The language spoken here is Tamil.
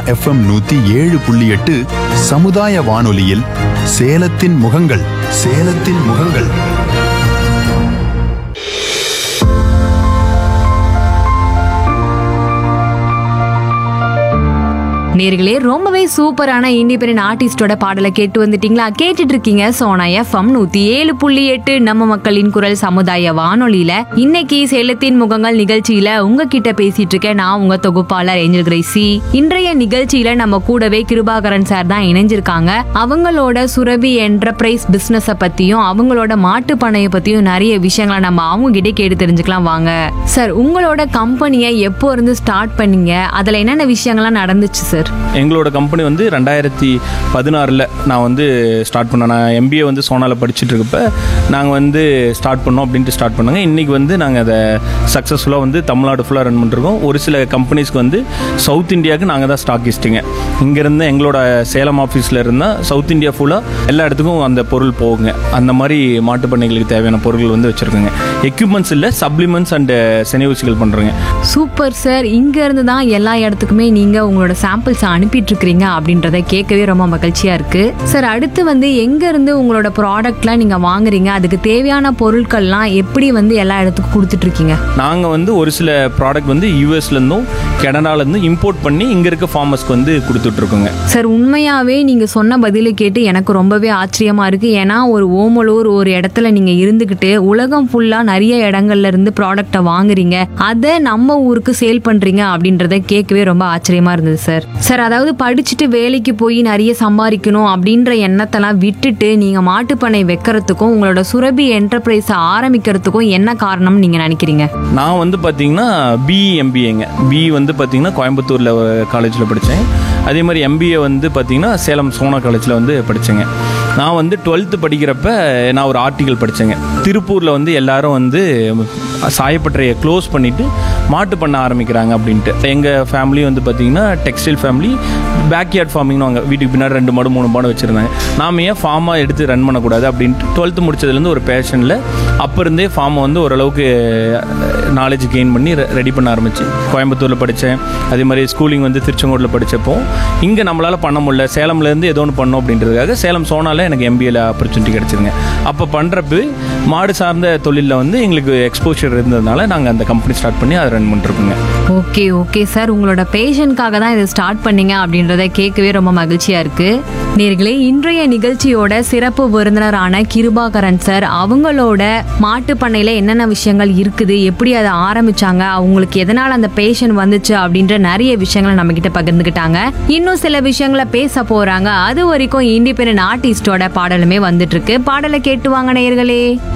எஃப்எம் நூத்தி ஏழு புள்ளி எட்டு சமுதாய வானொலியில் சேலத்தின் முகங்கள் சேலத்தின் முகங்கள் நேர்களே ரொம்பவே சூப்பரான இண்டிபெண்டன்ட் ஆர்டிஸ்டோட பாடலை கேட்டு வந்துட்டீங்களா கேட்டுட்டு இருக்கீங்க சோனா எஃப்எம் நூத்தி ஏழு புள்ளி எட்டு நம்ம மக்களின் குரல் சமுதாய வானொலியில இன்னைக்கு சேலத்தின் முகங்கள் நிகழ்ச்சியில உங்ககிட்ட பேசிட்டு இருக்கேன் நான் உங்க தொகுப்பாளர் ஏஞ்சல் கிரேசி இன்றைய நிகழ்ச்சியில நம்ம கூடவே கிருபாகரன் சார் தான் இணைஞ்சிருக்காங்க அவங்களோட சுரபி என்டர்பிரைஸ் பிசினஸ பத்தியும் அவங்களோட மாட்டு பண்ணைய பத்தியும் நிறைய விஷயங்களை நம்ம அவங்க கிட்ட கேட்டு தெரிஞ்சுக்கலாம் வாங்க சார் உங்களோட கம்பெனியை எப்போ இருந்து ஸ்டார்ட் பண்ணீங்க அதுல என்னென்ன விஷயங்கள்லாம் நடந்துச்சு சார் எங்களோட கம்பெனி வந்து ரெண்டாயிரத்தி பதினாறில் நான் வந்து ஸ்டார்ட் பண்ணேன் நான் எம்பிஏ வந்து சோனாவில் படிச்சுட்டு இருக்கப்ப நாங்கள் வந்து ஸ்டார்ட் பண்ணோம் அப்படின்ட்டு ஸ்டார்ட் பண்ணோங்க இன்றைக்கி வந்து நாங்கள் அதை சக்ஸஸ்ஃபுல்லாக வந்து தமிழ்நாடு ஃபுல்லாக ரன் பண்ணிருக்கோம் ஒரு சில கம்பெனிஸ்க்கு வந்து சவுத் இந்தியாவுக்கு நாங்கள் தான் ஸ்டாக்கிஸ்ட்டுங்க இங்கேருந்து எங்களோட சேலம் ஆஃபீஸில் இருந்தால் சவுத் இந்தியா ஃபுல்லாக எல்லா இடத்துக்கும் அந்த பொருள் போகுங்க அந்த மாதிரி மாட்டு பண்ணைகளுக்கு தேவையான பொருட்கள் வந்து வச்சுருக்கோங்க எக்யூப்மெண்ட்ஸ் இல்லை சப்ளிமெண்ட்ஸ் அண்ட் செனிவூசிகள் பண்ணுறோங்க சூப்பர் சார் இங்க இருந்து தான் எல்லா இடத்துக்குமே நீங்க உங்களோட சாம்பிள்ஸ் அனுப்பிட்டு இருக்கிறீங்க அப்படின்றத கேட்கவே ரொம்ப மகிழ்ச்சியா இருக்கு சார் அடுத்து வந்து எங்க இருந்து உங்களோட ப்ராடக்ட்லாம் நீங்க வாங்குறீங்க அதுக்கு தேவையான பொருட்கள்லாம் எப்படி வந்து எல்லா இடத்துக்கும் கொடுத்துட்டு இருக்கீங்க நாங்கள் வந்து ஒரு சில ப்ராடக்ட் வந்து யூஎஸ்லேருந்தும் கனடாலேருந்தும் இம்போர்ட் பண்ணி இங்கே இருக்க ஃபார்மர்ஸ்க்கு வந்து கொடுத்துட்ருக்கோங்க சார் உண்மையாவே நீங்க சொன்ன பதிலை கேட்டு எனக்கு ரொம்பவே ஆச்சரியமா இருக்கு ஏன்னா ஒரு ஓமலூர் ஒரு இடத்துல நீங்க இருந்துகிட்டு உலகம் ஃபுல்லா நிறைய இடங்கள்ல இருந்து ப்ராடக்ட்டை வாங்குறீங்க அதை நம்ம ஊருக்கு சேல் பண்றீங்க அப்படின்றத கேட்கவே ரொம்ப ஆச்சரியமா இருந்தது சார் சார் அதாவது படிச்சுட்டு வேலைக்கு போய் நிறைய சம்பாதிக்கணும் அப்படின்ற எண்ணத்தெல்லாம் விட்டுட்டு நீங்க மாட்டுப்பண்ணை வைக்கிறதுக்கும் உங்களோட சுரபி என்டர்பிரைஸை ஆரம்பிக்கிறதுக்கும் என்ன காரணம்னு நீங்க நினைக்கிறீங்க நான் வந்து பார்த்தீங்கன்னா பிஇ எம்பிஏங்க பிஇ வந்து பார்த்தீங்கன்னா கோயம்புத்தூரில் காலேஜில் படித்தேன் அதே மாதிரி எம்பிஏ வந்து பார்த்தீங்கன்னா சேலம் சோனா காலேஜில் வந்து படித்தேங்க நான் வந்து டுவெல்த்து படிக்கிறப்ப நான் ஒரு ஆர்டிக்கல் படித்தேங்க திருப்பூரில் வந்து எல்லாரும் வந்து சாயப்பட்டறையை க்ளோஸ் பண்ணிவிட்டு மாட்டு பண்ண ஆரம்பிக்கிறாங்க அப்படின்ட்டு எங்கள் ஃபேமிலி வந்து பார்த்தீங்கன்னா டெக்ஸ்டைல் ஃபேமிலி பேக்யார்ட் ஃபார்மிங்னு வாங்க வீட்டுக்கு பின்னாடி ரெண்டு மாடு மூணு மாடு வச்சுருந்தாங்க நாம ஏன் ஃபார்மாக எடுத்து ரன் பண்ணக்கூடாது அப்படின்ட்டு டுவெல்த்து முடிச்சதுலேருந்து ஒரு பேஷனில் அப்போ இருந்தே ஃபார்மை வந்து ஓரளவுக்கு நாலேஜ் கெயின் பண்ணி ரெடி பண்ண ஆரம்பிச்சு கோயம்புத்தூரில் படித்தேன் அதே மாதிரி ஸ்கூலிங் வந்து திருச்செங்கோட்டில் படித்தப்போ இங்கே நம்மளால் பண்ண முடியல சேலம்லேருந்து ஏதோ ஒன்று பண்ணோம் அப்படின்றதுக்காக சேலம் சோனால எனக்கு எம்பிஏல ஆப்பர்ச்சுனிட்டி கிடச்சிருங்க அப்போ பண்ணுறப்ப மாடு சார்ந்த தொழிலில் வந்து எங்களுக்கு எக்ஸ்போஷர் இருந்ததுனால நாங்கள் அந்த கம்பெனி ஸ்டார்ட் பண்ணி அதை ரன் பண்ணிருக்கோங்க ஓகே ஓகே சார் உங்களோட பேஷனுக்காக தான் இதை ஸ்டார்ட் பண்ணீங்க அப்படின்றத கேட்கவே ரொம்ப மகிழ்ச்சியா இருக்கு நேர்களே இன்றைய நிகழ்ச்சியோட சிறப்பு விருந்தினரான கிருபாகரன் சார் அவங்களோட மாட்டு பண்ணையில என்னென்ன விஷயங்கள் இருக்குது எப்படி அதை ஆரம்பிச்சாங்க அவங்களுக்கு எதனால அந்த பேஷன் வந்துச்சு அப்படின்ற நிறைய விஷயங்களை நம்ம கிட்ட பகிர்ந்துக்கிட்டாங்க இன்னும் சில விஷயங்களை பேச போறாங்க அது வரைக்கும் இண்டிபெண்டன்ட் ஆர்டிஸ்டோட பாடலுமே வந்துட்டு இருக்கு பாடலை கேட்டு வாங்க நேயர்களே